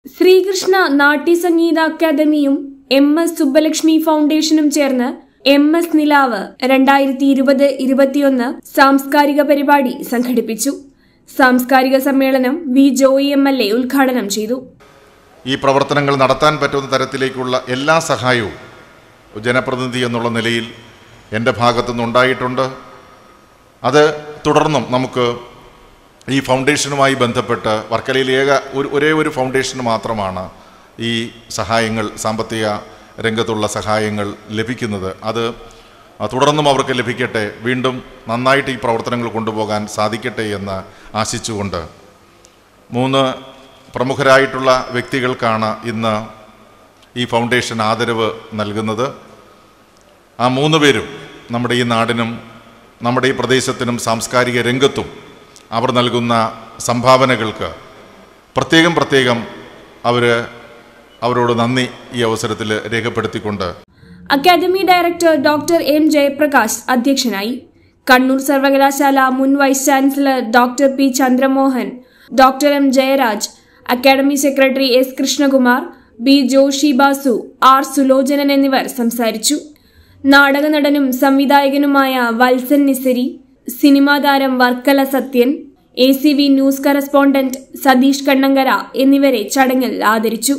ശ്രീകൃഷ്ണ നാട്യസംഗീത അക്കാദമിയും M S Subbulakshmi ഫൗണ്ടേഷനും ചേർന്ന് എം എസ് നിലാവ് രണ്ടായിരത്തി ഇരുപത് ഇരുപത്തിയൊന്ന് സാംസ്കാരിക പരിപാടി സംഘടിപ്പിച്ചു സാംസ്കാരിക സമ്മേളനം V Joy M L A ഉദ്ഘാടനം ചെയ്തു ഈ പ്രവർത്തനങ്ങൾ നടത്താൻ പറ്റുന്ന തരത്തിലേക്കുള്ള എല്ലാ സഹായവും ജനപ്രതിനിധി എന്നുള്ള നിലയിൽ എൻ്റെ ഭാഗത്തുനിന്നുണ്ടായിട്ടുണ്ട് അത് തുടർന്നും നമുക്ക് ഈ ഫൗണ്ടേഷനുമായി ബന്ധപ്പെട്ട് വർക്കലയിൽ ഏക ഒരു ഒരേ ഒരു ഫൗണ്ടേഷന് മാത്രമാണ് ഈ സഹായങ്ങൾ സാമ്പത്തിക രംഗത്തുള്ള സഹായങ്ങൾ ലഭിക്കുന്നത് അത് തുടർന്നും അവർക്ക് ലഭിക്കട്ടെ വീണ്ടും നന്നായിട്ട് ഈ പ്രവർത്തനങ്ങൾ കൊണ്ടുപോകാൻ സാധിക്കട്ടെ എന്ന് ആശിച്ചുകൊണ്ട് മൂന്ന് പ്രമുഖരായിട്ടുള്ള വ്യക്തികൾക്കാണ് ഇന്ന് ഈ ഫൗണ്ടേഷൻ ആദരവ് നൽകുന്നത് ആ മൂന്ന് പേരും നമ്മുടെ ഈ നാടിനും നമ്മുടെ ഈ പ്രദേശത്തിനും സാംസ്കാരിക രംഗത്തും അവർ നൽകുന്ന സംഭാവനകൾക്ക് പ്രത്യേകം പ്രത്യേകം അവർ അവരോട് നന്ദി ഈ അവസരത്തിൽ രേഖപ്പെടുത്തിക്കൊണ്ട് academy director doctor M Jayaprakash അധ്യക്ഷനായി കണ്ണൂർ സർവകലാശാല മുൻ vice chancellor doctor P Chandramohan doctor M Jayaraj academy secretary S Krishnakumar B Joshi Basu R Sulochanan എന്നിവർ സംസാരിച്ചു നാടക നടനും സംവിധായകനുമായ വത്സൻ നിസരി സിനിമാ താരം Varkala Sathyan A C V news correspondent Satheesh Kannankara എന്നിവരെ ചടങ്ങിൽ ആദരിച്ചു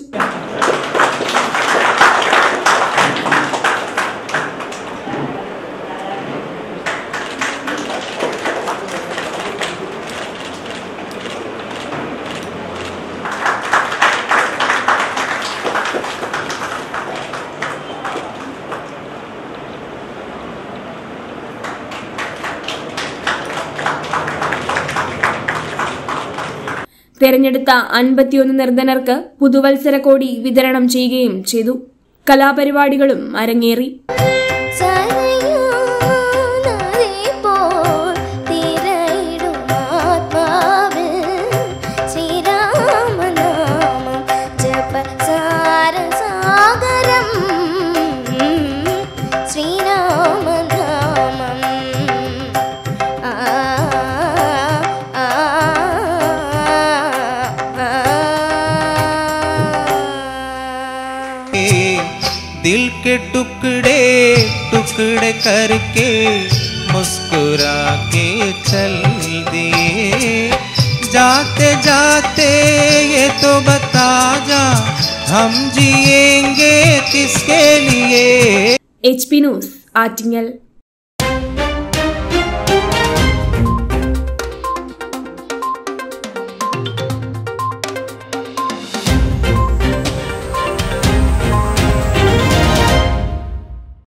തെരഞ്ഞെടുത്ത അൻപത്തിയൊന്ന് നിർധനർക്ക് പുതുവത്സര കോടി വിതരണം ചെയ്യുകയും ചെയ്തു കലാപരിപാടികളും അരങ്ങേറി दिल के टुकड़े टुकड़े करके मुस्कुरा के चल दिए जाते जाते ये तो बता जा हम जिएंगे किसके लिए എച്ച് പി ന്യൂസ് ആറ്റിങ്ങൽ